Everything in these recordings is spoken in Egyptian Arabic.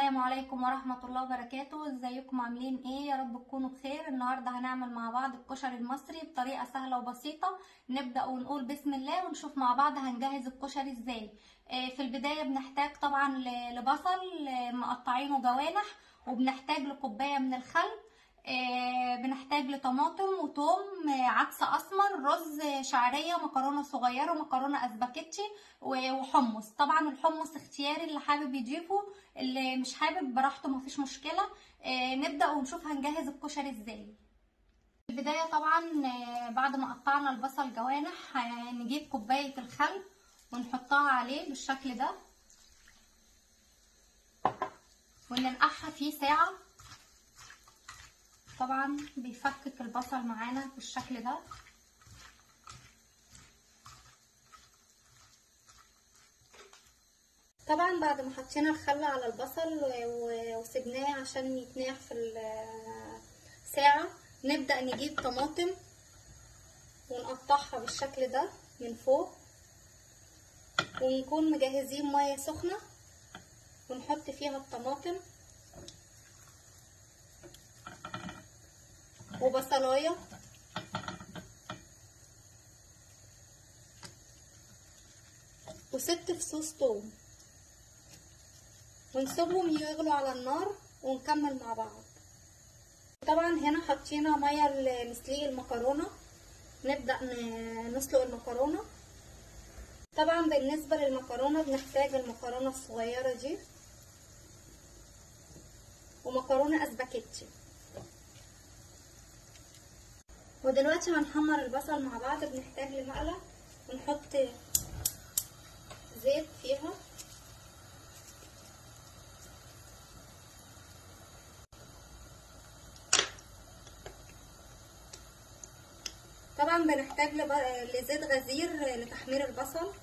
السلام عليكم ورحمة الله وبركاته ازيكم عاملين ايه يا رب تكونوا بخير النهاردة هنعمل مع بعض الكشري المصري بطريقة سهلة وبسيطة نبدأ ونقول بسم الله ونشوف مع بعض هنجهز الكشري ازاي آه، في البداية بنحتاج طبعا ل- لبصل آه، مقطعينه جوانح وبنحتاج لكوباية من الخل آه، بنحتاج لطماطم وتوم آه، عدس اسمر رز آه، شعريه مكرونه صغيره ومكرونه اسباجيتي و- وحمص طبعا الحمص اختياري اللي حابب يضيفه اللي مش حابب براحته مفيش مشكله آه، نبدا ونشوف هنجهز الكشري ازاي في البدايه طبعا آه، بعد ما قطعنا البصل جوانح آه، نجيب كوبايه الخل ونحطها عليه بالشكل ده وننقعها فيه ساعه طبعا بيفكك البصل معانا بالشكل ده طبعا بعد ما حطينا الخل على البصل و- وسبناه عشان يتنقع في ال- ساعة نبدأ نجيب طماطم ونقطعها بالشكل ده من فوق ونكون مجهزين مية سخنة ونحط فيها الطماطم وبصلايه وست فصوص توم ونسيبهم يغلوا على النار ونكمل مع بعض طبعا هنا حطينا ميه لسليق المكرونه نبدا ن- نسلق المكرونه طبعا بالنسبه للمكرونه بنحتاج المكرونه الصغيره دي ومكرونه اسباجيتي ودلوقتي هنحمر البصل مع بعض بنحتاج لمقلة ونحط زيت فيها طبعا بنحتاج لب- لزيت غزير لتحمير البصل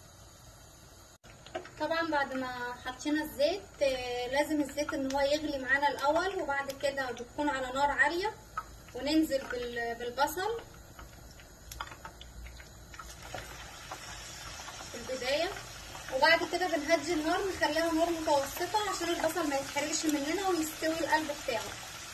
طبعا بعد ما حطينا الزيت آه، لازم الزيت ان هو يغلي معانا الاول وبعد كده بتكون على نار عاليه وننزل بال- بالبصل في البداية وبعد كده بنهدي النار نخليها نار متوسطة عشان البصل ما يتحرقش مننا ويستوي القلب بتاعه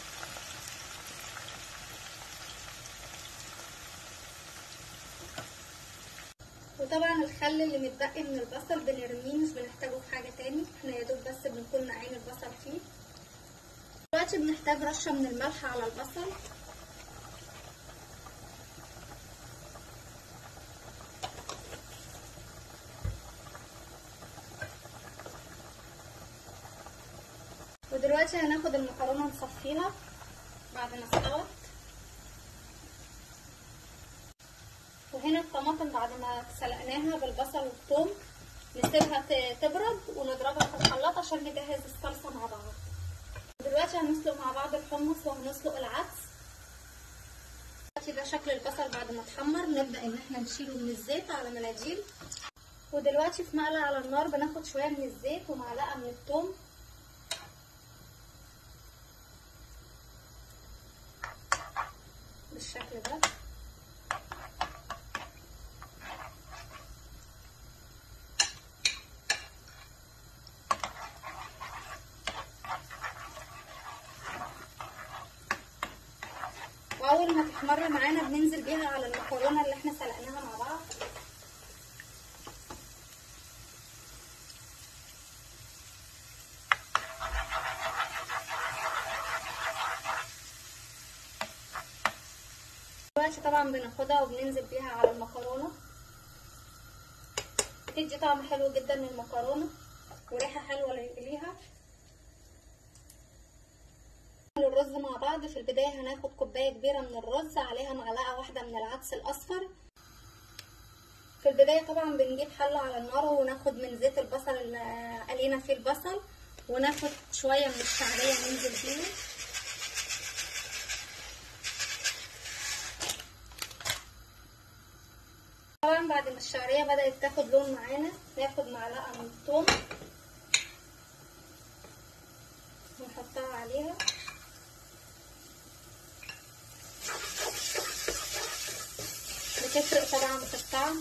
وطبعا الخل اللي متبقي من البصل بنرميه مش بنحتاجه في حاجة تاني احنا يا دوب بس بنكون نقعين البصل فيه دلوقتي بنحتاج رشة من الملح على البصل ودلوقتي هناخد المكرونه نصفيها بعد ما استوت وهنا الطماطم بعد ما سلقناها بالبصل والثوم نسيبها ت- تبرد ونضربها في الخلاط عشان نجهز الصلصه مع بعض دلوقتي هنسلق مع بعض الحمص وهنسلق العدس دلوقتي ده شكل البصل بعد ما اتحمر نبدا ان احنا نشيله من الزيت على مناديل ودلوقتي في مقلة على النار بناخد شويه من الزيت ومعلقه من الثوم بالشكل ده واول ما تحمر معانا بننزل بيها على المكرونه اللي احنا سلقناها مع بعض دلوقتي طبعا بناخدها وبننزل بيها على المكرونه بتدي طعم حلو جدا للمكرونه وريحه حلوه ليها الرز مع بعض في البدايه هناخد كوبايه كبيره من الرز عليها معلقه واحده من العدس الاصفر في البدايه طبعا بنجيب حله على النار وناخد من زيت البصل اللي قلينا فيه البصل وناخد شويه من الشعريه ننزل فيها طبعا بعد ما الشعريه بدات تاخد لون معانا ناخد معلقه من الثوم ونحطها عليها بتفرق طبعا في الطعم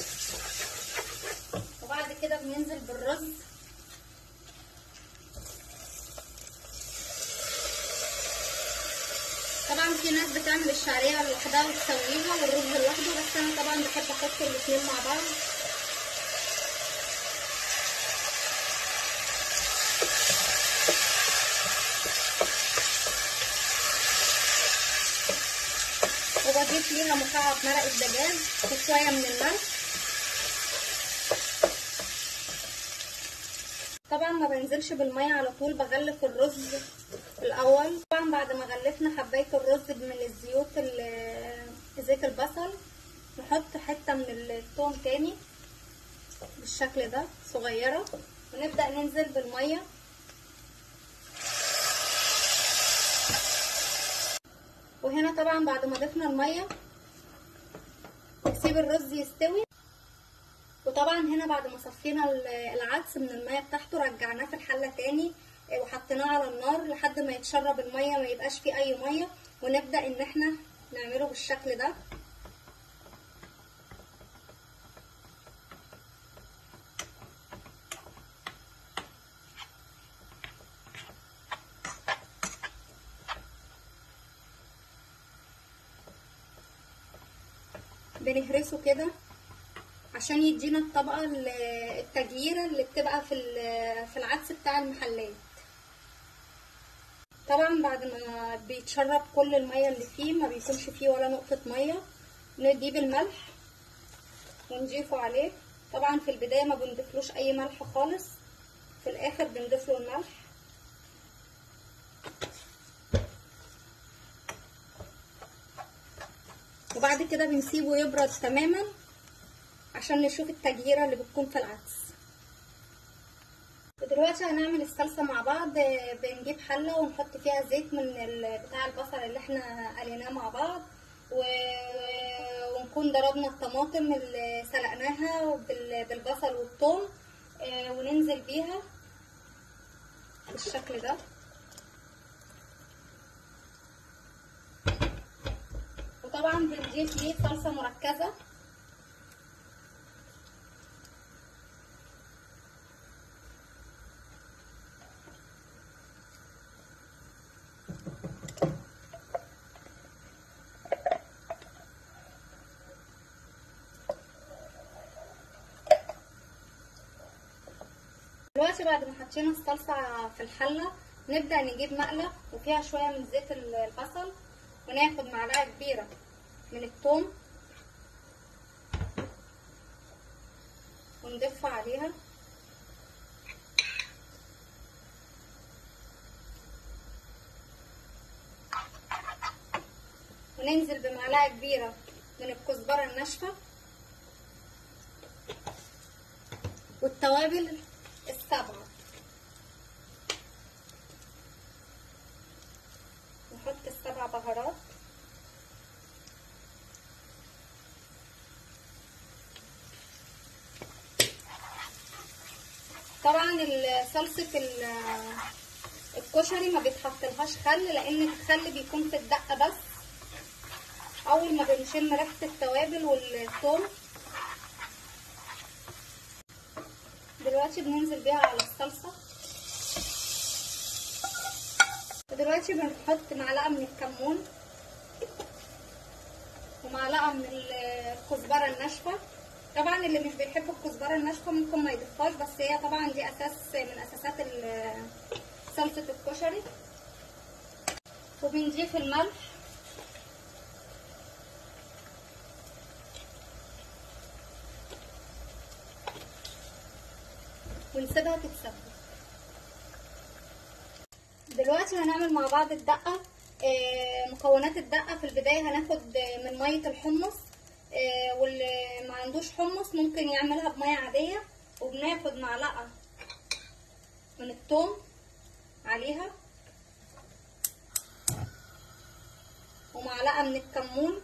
وبعد كده بننزل بالرز طبعا في ناس بتعمل الشعريه لوحدها وتسويها والرز لوحده بس انا طبعا بحب احط الاتنين مع بعض وبضيف ليها مكعب مرق الدجاج وشويه من الملح طبعا ما بنزلش بالميه على طول بغلف الرز الاول طبعا بعد ما غلفنا حبايه الرز من الزيوت زيت البصل نحط حته من الثوم تاني بالشكل ده صغيره ونبدا ننزل بالميه وهنا طبعا بعد ما ضفنا الميه نسيب الرز يستوي وطبعا هنا بعد ما صفينا العدس من الميه بتاعته رجعناه في الحله تاني وحطيناه على النار لحد ما يتشرب الميه ما يبقاش فيه اي ميه ونبدا ان احنا نعمله بالشكل ده بنهرسه كده عشان يدينا الطبقه التجييره اللي بتبقى في في العدس بتاع المحلات طبعا بعد ما بيتشرب كل الميه اللي فيه ما بيكونش فيه ولا نقطه ميه نجيب الملح ونضيفه عليه طبعا في البدايه ما بنضيفلوش اي ملح خالص في الاخر بنضيف له الملح وبعد كده بنسيبه يبرد تماما عشان نشوف التجييره اللي بتكون في العدس ودلوقتي هنعمل الصلصه مع بعض بنجيب حله ونحط فيها زيت من بتاع البصل اللي احنا قليناه مع بعض و... ونكون ضربنا الطماطم اللي سلقناها بالبصل والثوم وننزل بيها بالشكل ده وطبعا بنضيف ليه صلصه مركزه دلوقتي بعد ما حطينا الصلصة في الحلة نبدأ نجيب مقلة وفيها شوية من زيت البصل وناخد معلقة كبيرة من الثوم ونضيفها عليها وننزل بمعلقة كبيرة من الكزبرة الناشفة والتوابل السبعة نحط السبع بهارات طبعا صلصة الكشري ما بيتحطلهاش خل لان الخل بيكون في الدقة بس اول ما بنشم ريحة التوابل والثوم دلوقتي بننزل بيها على الصلصة ودلوقتي بنحط معلقة من الكمون ومعلقة من الكزبرة الناشفة طبعا اللي مش بيحب الكزبرة الناشفة ممكن ما يضيفهاش بس هي طبعا دي اساس من اساسات صلصة الكشري وبنضيف الملح ونسيبها تتسبك دلوقتي هنعمل مع بعض الدقة آه مكونات الدقة في البداية هناخد من مية الحمص آه واللي ما عندوش حمص ممكن يعملها بمية عادية وبناخد معلقة من الثوم عليها ومعلقة من الكمون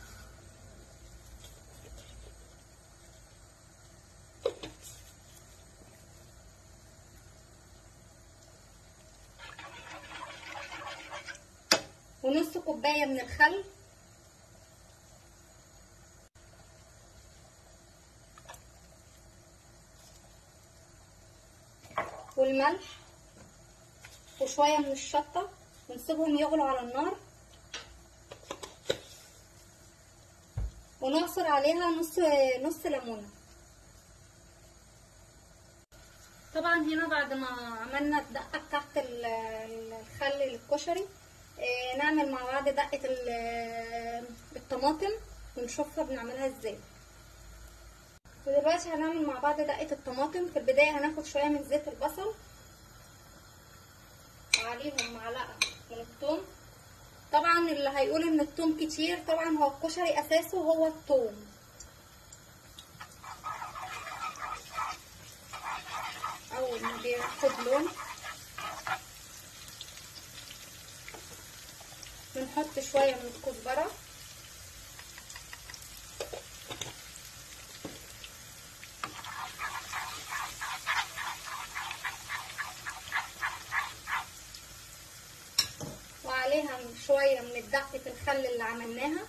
ونص كوباية من الخل والملح وشوية من الشطة ونسيبهم يغلوا على النار ونعصر عليها نص نص ليمونه طبعا هنا بعد ما عملنا الدقه بتاعت ال- الخل للكشري آه، نعمل مع بعض دقه ال- الطماطم ونشوفها بنعملها ازاي ودلوقتي هنعمل مع بعض دقه الطماطم في البدايه هناخد شويه من زيت البصل وعليهم معلقه من الثوم طبعا اللي هيقول ان الثوم كتير طبعا هو الكشري اساسه هو الثوم اول ما بياخد لون بنحط شويه من الكزبره وعليها شويه من الدقة الخل اللي عملناها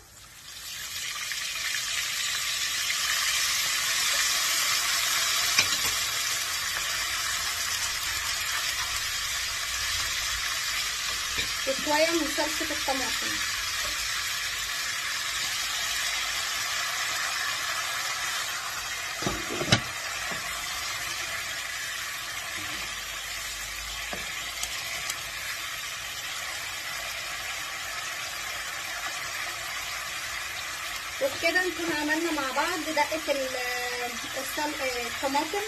وشوية من صلصة الطماطم وبكده نكون عملنا مع بعض دقة ال- الصل- الطماطم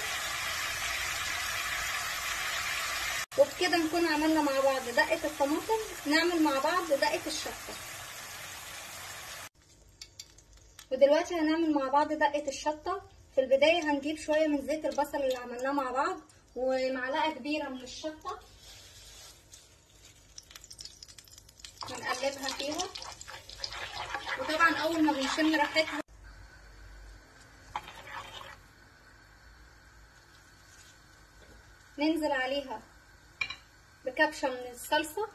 وبكده نكون عملنا مع بعض دقة الطماطم نعمل مع بعض دقة الشطة ودلوقتي هنعمل مع بعض دقة الشطة في البداية هنجيب شوية من زيت البصل اللي عملناه مع بعض ومعلقة كبيرة من الشطة هنقلبها فيها وطبعا اول ما بنشم ريحتها ننزل عليها بكبشة من الصلصة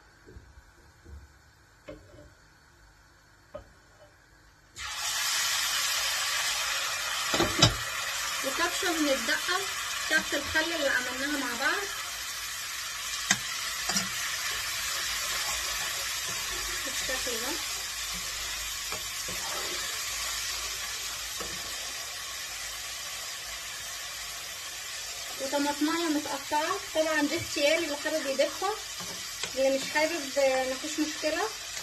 وكبشة من الدقة بتاعت الخل اللي عملناها مع بعض بالشكل ده وطماطمايه متقطعه طبعا دي اختياري اللي حابب يضيفها اللي مش حابب مفيش مشكله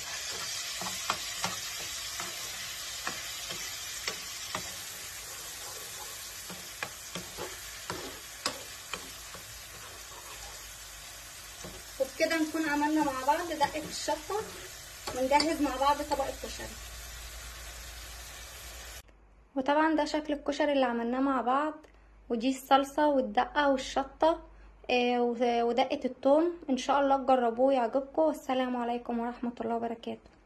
وبكده نكون عملنا مع بعض دقه الشطه ونجهز مع بعض طبق الكشري وطبعا ده شكل الكشري اللي عملناه مع بعض ودي الصلصة والدقة والشطة آه، ودقة الثوم ان شاء الله تجربوه يعجبكم والسلام عليكم ورحمة الله وبركاته